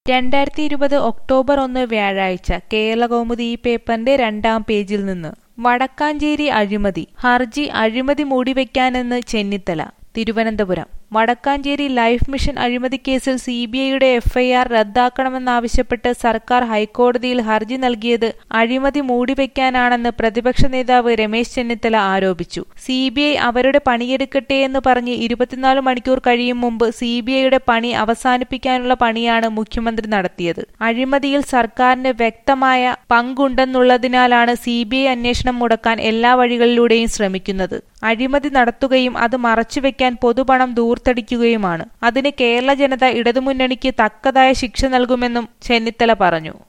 രണ്ടായിരത്തി ഇരുപത് ഒക്ടോബർ ഒന്ന് വ്യാഴാഴ്ച കേരളകൗമുദി ഈ പേപ്പറിന്റെ രണ്ടാം പേജിൽ നിന്ന് വടക്കാഞ്ചേരി അഴിമതി ഹർജി അഴിമതി മൂടിവെക്കാനെന്ന് ചെന്നിത്തല തിരുവനന്തപുരം വടക്കാഞ്ചേരി ലൈഫ് മിഷൻ അഴിമതി കേസിൽ സി ബി ഐയുടെ എഫ്ഐആർ റദ്ദാക്കണമെന്നാവശ്യപ്പെട്ട് സർക്കാർ ഹൈക്കോടതിയിൽ ഹർജി നൽകിയത് അഴിമതി മൂടിവെക്കാനാണെന്ന് പ്രതിപക്ഷ നേതാവ് രമേശ് ചെന്നിത്തല ആരോപിച്ചു സി ബി ഐ അവരുടെ പണിയെടുക്കട്ടെ എന്ന് പറഞ്ഞ് ഇരുപത്തിനാല് മണിക്കൂർ കഴിയും മുമ്പ് സി ബി ഐയുടെ പണി അവസാനിപ്പിക്കാനുള്ള പണിയാണ് മുഖ്യമന്ത്രി നടത്തിയത് അഴിമതിയിൽ സർക്കാരിന് വ്യക്തമായ പങ്കുണ്ടെന്നുള്ളതിനാലാണ് സി ബി ഐ അന്വേഷണം മുടക്കാൻ എല്ലാ വഴികളിലൂടെയും ശ്രമിക്കുന്നത് അഴിമതി നടത്തുകയും അത് മറച്ചുവെക്കാൻ പൊതുപണം ദൂർത്തടിക്കുകയുമാണ് അതിന് കേരള ജനത ഇടതുമുന്നണിക്ക് തക്കതായ ശിക്ഷ നൽകുമെന്നും ചെന്നിത്തല പറഞ്ഞു